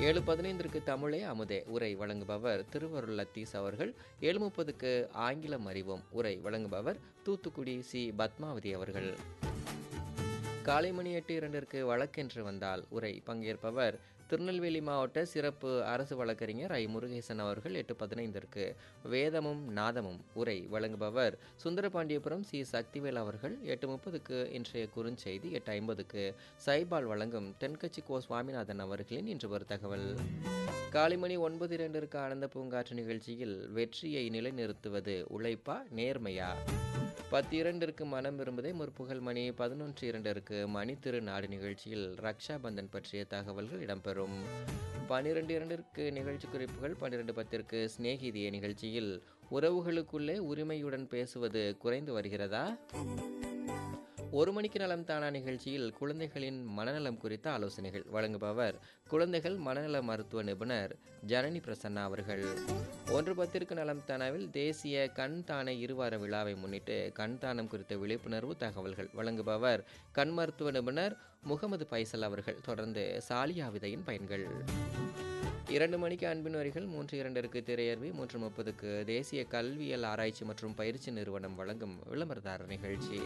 ஏழு பதினைந்திற்கு தமிழே அமுதே உரை வழங்குபவர் திருவருள் லத்தீஸ் அவர்கள் ஏழு முப்பதுக்கு ஆங்கிலம் அறிவோம் உரை வழங்குபவர் தூத்துக்குடி சி பத்மாவதி அவர்கள் காலை மணி எட்டு இரண்டிற்கு வழக்கென்று வந்தால் உரை பங்கேற்பவர் திருநெல்வேலி மாவட்ட சிறப்பு அரசு வழக்கறிஞர் ஐ முருகேசன் அவர்கள் எட்டு பதினைந்திற்கு வேதமும் நாதமும் உரை வழங்குபவர் சுந்தரபாண்டியபுரம் சி சக்திவேல் அவர்கள் எட்டு முப்பதுக்கு இன்றைய குறுஞ்செய்தி எட்டு ஐம்பதுக்கு சைபால் வழங்கும் தென்கட்சி கோ சுவாமிநாதன் அவர்களின் இன்று ஒரு தகவல் காலை மணி ஒன்பது இரண்டிற்கு ஆனந்த பூங்காற்று நிகழ்ச்சியில் வெற்றியை நிலைநிறுத்துவது உழைப்பா நேர்மையா பத்து இரண்டிற்கு மனம் விரும்புதே முற்புகழ் மணி பதினொன்று இரண்டிற்கு மணி திருநாடு நிகழ்ச்சியில் ரக்ஷா பந்தன் பற்றிய தகவல்கள் இடம்பெறும் பன்னிரெண்டு இரண்டிற்கு நிகழ்ச்சி குறிப்புகள் பன்னிரெண்டு பத்திற்கு சிநேகிதிய நிகழ்ச்சியில் உறவுகளுக்குள்ளே உரிமையுடன் பேசுவது குறைந்து வருகிறதா ஒரு மணிக்கு நலம் தானா நிகழ்ச்சியில் குழந்தைகளின் மனநலம் குறித்த ஆலோசனைகள் வழங்குபவர் குழந்தைகள் மனநல மருத்துவ நிபுணர் ஜனனி பிரசன்னா அவர்கள் ஒன்று பத்திற்கு நலம் தானாவில் தேசிய கண் தான இருவார விழாவை முன்னிட்டு கண் தானம் குறித்த விழிப்புணர்வு தகவல்கள் வழங்குபவர் கண் மருத்துவ நிபுணர் முகமது பைசல் அவர்கள் தொடர்ந்து சாலியா விதையின் பயன்கள் இரண்டு மணிக்கு அன்பின் வரிகள் மூன்று இரண்டிற்கு திரையர்வி மூன்று முப்பதுக்கு தேசிய கல்வியல் ஆராய்ச்சி மற்றும் பயிற்சி நிறுவனம் வழங்கும் விளம்பரதார நிகழ்ச்சி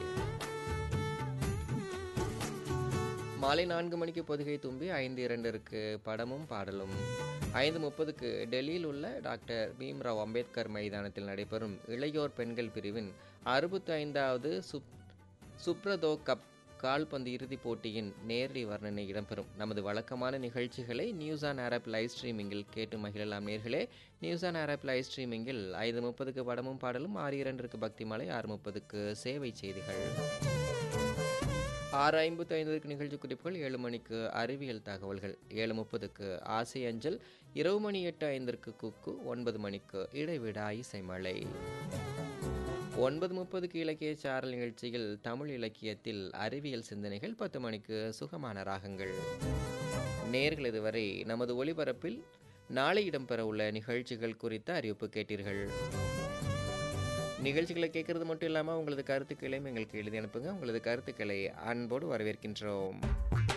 மாலை நான்கு மணிக்கு பொதுகை தும்பி ஐந்து இரண்டிற்கு படமும் பாடலும் ஐந்து முப்பதுக்கு டெல்லியில் உள்ள டாக்டர் பீம்ராவ் அம்பேத்கர் மைதானத்தில் நடைபெறும் இளையோர் பெண்கள் பிரிவின் அறுபத்தி ஐந்தாவது சுப் சுப்ரதோ கப் கால்பந்து இறுதிப் போட்டியின் நேரடி வர்ணனை இடம்பெறும் நமது வழக்கமான நிகழ்ச்சிகளை நியூஸ் ஆன் ஆரப் லைவ் ஸ்ட்ரீமிங்கில் கேட்டு மகிழலாம் நேர்களே நியூஸ் ஆன் ஆரப் லைவ் ஸ்ட்ரீமிங்கில் ஐந்து முப்பதுக்கு படமும் பாடலும் ஆறு இரண்டிற்கு பக்தி மலை ஆறு முப்பதுக்கு சேவை செய்திகள் ஆறு ஐம்பத்தி ஐந்துக்கு நிகழ்ச்சி குறிப்புகள் ஏழு மணிக்கு அறிவியல் தகவல்கள் ஏழு முப்பதுக்கு ஆசை அஞ்சல் இரவு மணி எட்டு ஐந்திற்கு குக்கு ஒன்பது மணிக்கு இடைவிடா இசைமலை ஒன்பது முப்பதுக்கு இலக்கிய சாரல் நிகழ்ச்சியில் தமிழ் இலக்கியத்தில் அறிவியல் சிந்தனைகள் பத்து மணிக்கு சுகமான ராகங்கள் நேர்கள் இதுவரை நமது ஒளிபரப்பில் நாளை இடம்பெற உள்ள நிகழ்ச்சிகள் குறித்த அறிவிப்பு கேட்டீர்கள் நிகழ்ச்சிகளை கேட்கறது மட்டும் இல்லாமல் உங்களது கருத்துக்களையும் எங்களுக்கு எழுதி அனுப்புங்க உங்களது கருத்துக்களை அன்போடு வரவேற்கின்றோம்